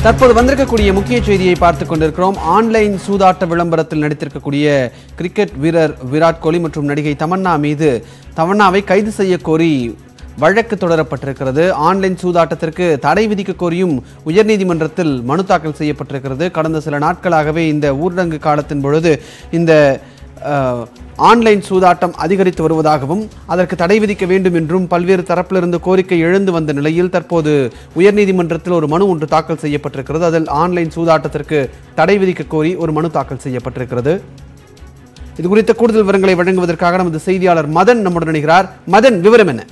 தற்போது வந்திருக்கக்கூடிய முக்கிய செய்தியை பார்த்துக் கொண்டிருக்கிறோம் ஆன்லைன் சூதாட்ட விளம்பரத்தில் நடித்திருக்கக்கூடிய கிரிக்கெட் வீரர் விராட் கோலி மற்றும் நடிகை தமன்னா மீது தமன்னாவை கைது செய்ய கோரி வழக்கு தொடரப்பட்டிருக்கிறது ஆன்லைன் சூதாட்டத்திற்கு தடை விதிக்க கோரியும் உயர்நீதிமன்றத்தில் மனு தாக்கல் செய்யப்பட்டிருக்கிறது கடந்த சில நாட்களாகவே இந்த ஊரடங்கு காலத்தின் பொழுது இந்த அஹ், ஆன்லைன் சூதாட்டம் அதிகரித்து வருவதாகவும் அதற்கு தடை விதிக்க வேண்டும் என்றும் பல்வேறு தரப்பிலிருந்து கோரிக்கை எழுந்து வந்த நிலையில் தற்போது உயர்நீதிமன்றத்தில் ஒரு மனு ஒன்று தாக்கல் செய்யப்பட்டிருக்கிறது அதில் ஆன்லைன் சூதாட்டத்திற்கு தடை விதிக்க கோரி ஒரு மனு தாக்கல் செய்யப்பட்டிருக்கிறது இது குறித்த கூடுதல் விவரங்களை வழங்குவதற்காக நமது செய்தியாளர் மதன் நம்முடன் இணைகிறார் மதன் விவரம் என்ன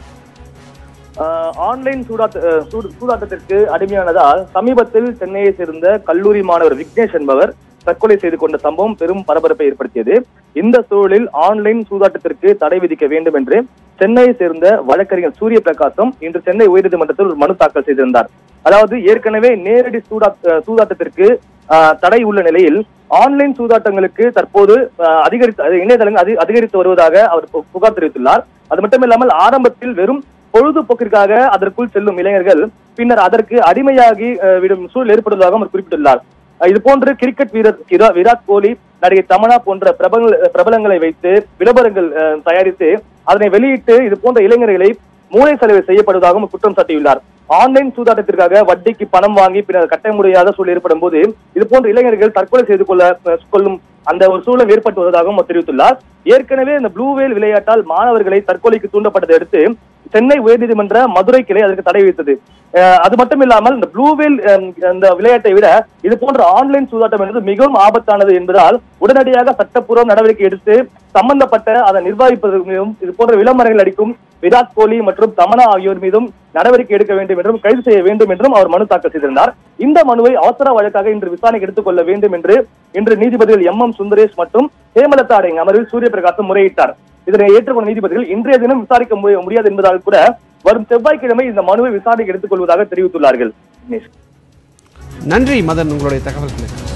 ஆஹ் ஆன்லைன் சூதாட்ட அஹ் சூடு- சூதாட்டத்திற்கு அடிமையானதால் சமீபத்தில் சென்னையை சேர்ந்த கல்லூரி மாணவர் விக்னேஷ் என்பவர் தற்கொலை செய்து கொண்ட சம்பவம் பெரும் பரபரப்பை ஏற்படுத்தியது இந்த சூழலில் ஆன்லைன் சூதாட்டத்திற்கு தடை விதிக்க வேண்டும் என்று சென்னையை சேர்ந்த வழக்கறிஞர் சூரிய பிரகாசம் இன்று சென்னை உயர்நீதிமன்றத்தில் ஒரு மனு தாக்கல் செய்திருந்தார் அதாவது ஏற்கனவே நேரடி சூதா அஹ் சூதாட்டத்திற்கு ஆஹ் தடை உள்ள நிலையில் ஆன்லைன் சூதாட்டங்களுக்கு தற்போது ஆஹ் அதிகரித்து அது இணையதளங்கள் அதி- அதிகரித்து வருவதாக அவர் பு- புகார் தெரிவித்துள்ளார் அது மட்டுமில்லாமல் ஆரம்பத்தில் வெறும் பொழுதுபோக்கிற்காக அதற்குள் செல்லும் இளைஞர்கள் பின்னர் அதற்கு அடிமையாகி அஹ், விடும் சூழல் ஏற்படுவதாக அவர் குறிப்பிட்டுள்ளார் அஹ், இது போன்று கிரிக்கெட் வீரர் கிரா- விராட் கோலி நடிகை தமனா போன்ற பிரபல பிரபலங்களை வைத்து விளம்பரங்கள் அஹ், தயாரித்து அதனை வெளியிட்டு இது போன்ற இளைஞர்களை மூளை செலவு செய்யப்படுவதாகவும் குற்றம் சாட்டியுள்ளார் ஆன்லைன் சூதாட்டத்திற்காக வட்டிக்கு பணம் வாங்கி பின்னர் கட்ட முடியாத சூழல் ஏற்படும் போது இது போன்ற இளைஞர்கள் தற்கொலை செய்து கொள்ள அஹ், கொள்ளும் அந்த ஒரு சூழல் ஏற்பட்டு வருவதாகவும் அவர் தெரிவித்துள்ளார் ஏற்கனவே இந்த ப்ளூ வேல் விளையாட்டால் மாணவர்களை தற்கொலைக்கு தூண்டப்பட்டதை அடுத்து சென்னை உயர்நீதிமன்ற மதுரை கிளை அதற்கு தடை விதித்தது அஹ், அது மட்டும் இல்லாமல் இந்த ப்ளூ வேல் இந்த விளையாட்டை விட இது போன்ற ஆன்லைன் சூதாட்டம் என்பது மிகவும் ஆபத்தானது என்பதால் உடனடியாக சட்டப்பூர்வ நடவடிக்கை எடுத்து சம்பந்தப்பட்ட அதை நிர்வகிப்பதற்கு மீதும் இது போன்ற விளம்பரங்கள் அடிக்கும் விராட் கோலி மற்றும் தமனா ஆகியோர் மீதும் நடவடிக்கை எடுக்க வேண்டும் என்றும் கைது செய்ய வேண்டும் என்றும் அவர் மனு தாக்கல் செய்திருந்தார் இந்த மனுவை அவசர வழக்காக இன்று விசாரணைக்கு எடுத்துக் கொள்ள வேண்டும் என்று இன்று நீதிபதிகள் எம் எம் சுந்தரேஷ் மற்றும் ஹேமலதா அடங்கிய அமர்வில் சூரிய பிரகாசம் முறையிட்டார் இதனை ஏற்றுக்கொண்ட நீதிபதிகள் இன்றைய தினம் விசாரிக்க முடிய- முடியாது என்பதால் கூட வரும் செவ்வாய்க்கிழமை இந்த மனுவை விசாரணைக்கு எடுத்துக் கொள்வதாக தெரிவித்துள்ளார்கள் நன்றி மதன் உங்களுடைய தகவல்களுக்கு